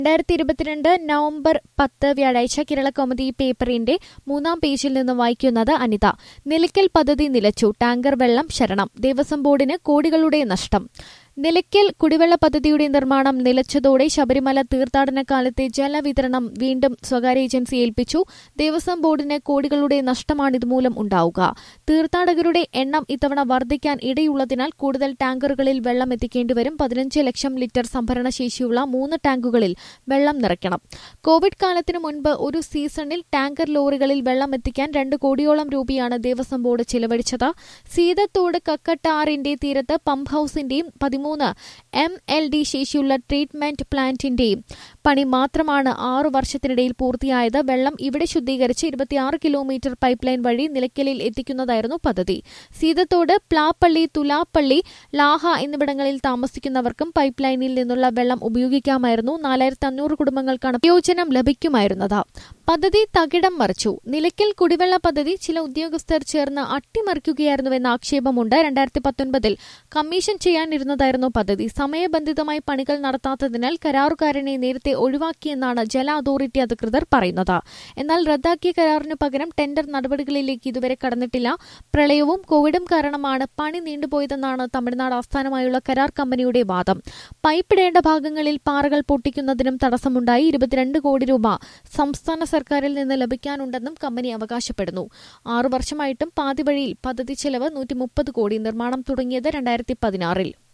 രണ്ടായിരത്തി ഇരുപത്തിരണ്ട് നവംബർ പത്ത് വ്യാഴാഴ്ച കേരള കൗമുദി പേപ്പറിന്റെ മൂന്നാം പേജിൽ നിന്ന് വായിക്കുന്നത് അനിത നിലയ്ക്കൽ പദ്ധതി നിലച്ചു ടാങ്കർ വെള്ളം ശരണം ദേവസ്വം ബോർഡിന് കോടികളുടെ നഷ്ടം നിലയ്ക്കൽ കുടിവെള്ള പദ്ധതിയുടെ നിർമ്മാണം നിലച്ചതോടെ ശബരിമല തീർത്ഥാടന കാലത്തെ ജലവിതരണം വീണ്ടും സ്വകാര്യ ഏജൻസി ഏൽപ്പിച്ചു ദേവസ്വം ബോർഡിന് കോടികളുടെ നഷ്ടമാണ് ഇതുമൂലം ഉണ്ടാവുക തീർത്ഥാടകരുടെ എണ്ണം ഇത്തവണ വർദ്ധിക്കാൻ ഇടയുള്ളതിനാൽ കൂടുതൽ ടാങ്കറുകളിൽ വെള്ളം എത്തിക്കേണ്ടിവരും പതിനഞ്ച് ലക്ഷം ലിറ്റർ സംഭരണ ശേഷിയുള്ള മൂന്ന് ടാങ്കുകളിൽ വെള്ളം നിറയ്ക്കണം കോവിഡ് കാലത്തിനു മുൻപ് ഒരു സീസണിൽ ടാങ്കർ ലോറികളിൽ വെള്ളം എത്തിക്കാൻ രണ്ട് കോടിയോളം രൂപയാണ് ദേവസ്വം ബോർഡ് ചിലവഴിച്ചത് സീതത്തോട് കക്കട്ടാറിന്റെ തീരത്ത് പമ്പ് ഹൌസിന്റെയും പതിമൂന്ന് എം എൽ ഡി ശേഷിയുള്ള ട്രീറ്റ്മെന്റ് പ്ലാന്റിന്റെയും പണി മാത്രമാണ് ആറു വർഷത്തിനിടയിൽ പൂർത്തിയായത് വെള്ളം ഇവിടെ ശുദ്ധീകരിച്ച് ഇരുപത്തിയാറ് കിലോമീറ്റർ പൈപ്പ് ലൈൻ വഴി നിലയ്ക്കലിൽ എത്തിക്കുന്നതായിരുന്നു പദ്ധതി സീതത്തോട് പ്ലാപ്പള്ളി തുലാപ്പള്ളി ലാഹ എന്നിവിടങ്ങളിൽ താമസിക്കുന്നവർക്കും പൈപ്പ് ലൈനിൽ നിന്നുള്ള വെള്ളം ഉപയോഗിക്കാമായിരുന്നു നാലായിരത്തി അഞ്ഞൂറ് കുടുംബങ്ങൾക്കാണ് പ്രയോജനം ലഭിക്കുമായിരുന്നത് പദ്ധതി തകിടം മറിച്ചു നിലയ്ക്കൽ കുടിവെള്ള പദ്ധതി ചില ഉദ്യോഗസ്ഥർ ചേർന്ന് അട്ടിമറിക്കുകയായിരുന്നുവെന്ന ആക്ഷേപമുണ്ട് രണ്ടായിരത്തി പത്തൊൻപതിൽ കമ്മീഷൻ ചെയ്യാനിരുന്നതായിരുന്നു പദ്ധതി സമയബന്ധിതമായി പണികൾ നടത്താത്തതിനാൽ കരാറുകാരനെ നേരത്തെ ഒഴിവാക്കിയെന്നാണ് ജല അതോറിറ്റി അധികൃതർ പറയുന്നത് എന്നാൽ റദ്ദാക്കിയ കരാറിനു പകരം ടെൻഡർ നടപടികളിലേക്ക് ഇതുവരെ കടന്നിട്ടില്ല പ്രളയവും കോവിഡും കാരണമാണ് പണി നീണ്ടുപോയതെന്നാണ് തമിഴ്നാട് ആസ്ഥാനമായുള്ള കരാർ കമ്പനിയുടെ വാദം പൈപ്പിടേണ്ട ഭാഗങ്ങളിൽ പാറകൾ പൊട്ടിക്കുന്നതിനും തടസ്സമുണ്ടായി ഇരുപത്തിരണ്ട് കോടി രൂപ സംസ്ഥാന സർക്കാരിൽ നിന്ന് ലഭിക്കാനുണ്ടെന്നും കമ്പനി അവകാശപ്പെടുന്നു ആറു വർഷമായിട്ടും പാതി വഴിയിൽ പദ്ധതി ചെലവ് നൂറ്റി മുപ്പത് കോടി നിർമ്മാണം തുടങ്ങിയത് രണ്ടായിരത്തി പതിനാറിൽ